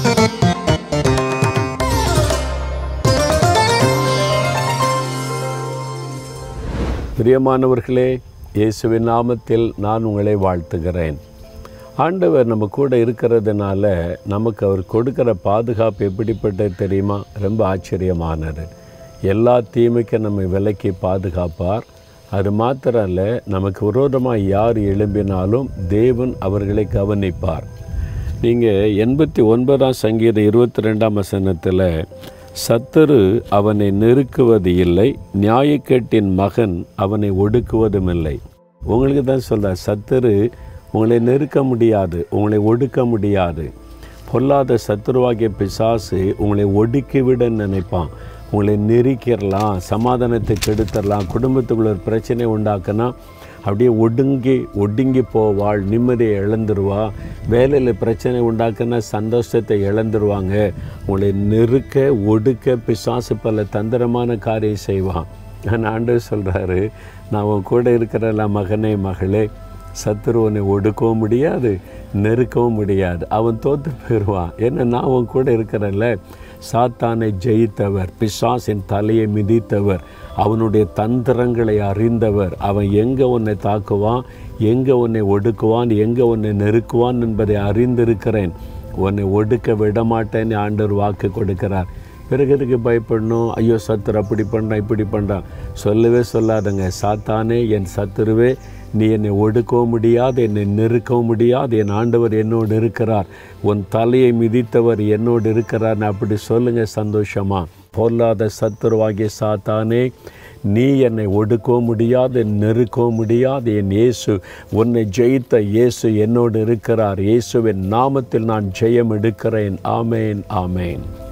பிரியமானவர்களே இயேசுவின் நாமத்தில் நான் உங்களை வாழ்த்துகிறேன் ஆண்டவர் நம்ம கூட இருக்கிறதுனால நமக்கு அவர் கொடுக்கிற பாதுகாப்பு எப்படிப்பட்டது தெரியுமா ரொம்ப ஆச்சரியமானது எல்லா தீமைக்கும் நம்மை விலக்கி பாதுகாப்பார் அது மாத்திரம் இல்லை நமக்கு விரோதமாக யார் எழும்பினாலும் தேவன் அவர்களை கவனிப்பார் நீங்கள் எண்பத்தி ஒன்பதாம் சங்கீதம் இருபத்தி ரெண்டாம் வசனத்தில் சத்துரு அவனை நெருக்குவது இல்லை நியாயக்கேட்டின் மகன் அவனை ஒடுக்குவதும் இல்லை உங்களுக்கு தான் சொல்கிறார் சத்துரு உங்களை நெருக்க முடியாது உங்களை ஒடுக்க முடியாது பொல்லாத சத்துருவாகிய பிசாசு உங்களை ஒடுக்கிவிட நினைப்பான் உங்களை நெருக்கிடலாம் சமாதானத்தை கெடுத்துடலாம் குடும்பத்துக்குள்ள ஒரு பிரச்சனை உண்டாக்குனா அப்படியே ஒடுங்கி ஒடுங்கி போவாள் நிம்மதியை இழந்துருவா வேலையில் பிரச்சனை உண்டாக்குனா சந்தோஷத்தை இழந்துருவாங்க உங்களை நெருக்க ஒடுக்க பிசாசு பல தந்திரமான காரியம் செய்வான் நான் ஆண்டவர் சொல்கிறாரு நான் உன் கூட இருக்கிறல மகனே மகளே சத்துருவனை ஒடுக்கவும் முடியாது நெருக்கவும் முடியாது அவன் தோற்று போயிடுவான் ஏன்னா நான் உன் கூட இருக்கிறல்ல சாத்தானை ஜெயித்தவர் பிசாசின் தலையை மிதித்தவர் அவனுடைய தந்திரங்களை அறிந்தவர் அவன் எங்கே உன்னை தாக்குவான் எங்கே உன்னை ஒடுக்குவான் எங்கே உன்னை நெருக்குவான் என்பதை அறிந்திருக்கிறேன் உன்னை ஒடுக்க விட மாட்டேன்னு ஆண்டவர் வாக்கு கொடுக்கிறார் பிறகு எதுக்கு பயப்படணும் ஐயோ சத்துரு அப்படி பண்ணுறான் இப்படி பண்ணுறான் சொல்லவே சொல்லாதங்க சாத்தானே என் சத்துருவே நீ என்னை ஒடுக்கவும் முடியாது என்னை நெருக்கவும் முடியாது என் ஆண்டவர் என்னோடு இருக்கிறார் உன் தலையை மிதித்தவர் என்னோடு இருக்கிறார்னு அப்படி சொல்லுங்க சந்தோஷமா பொல்லாத சத்துருவாகிய சாத்தானே நீ என்னை ஒடுக்கவும் முடியாது நெருக்கவும் முடியாது என் இயேசு உன்னை ஜெயித்த இயேசு என்னோடு இருக்கிறார் இயேசுவின் நாமத்தில் நான் ஜெயம் எடுக்கிறேன் ஆமேன் ஆமேன்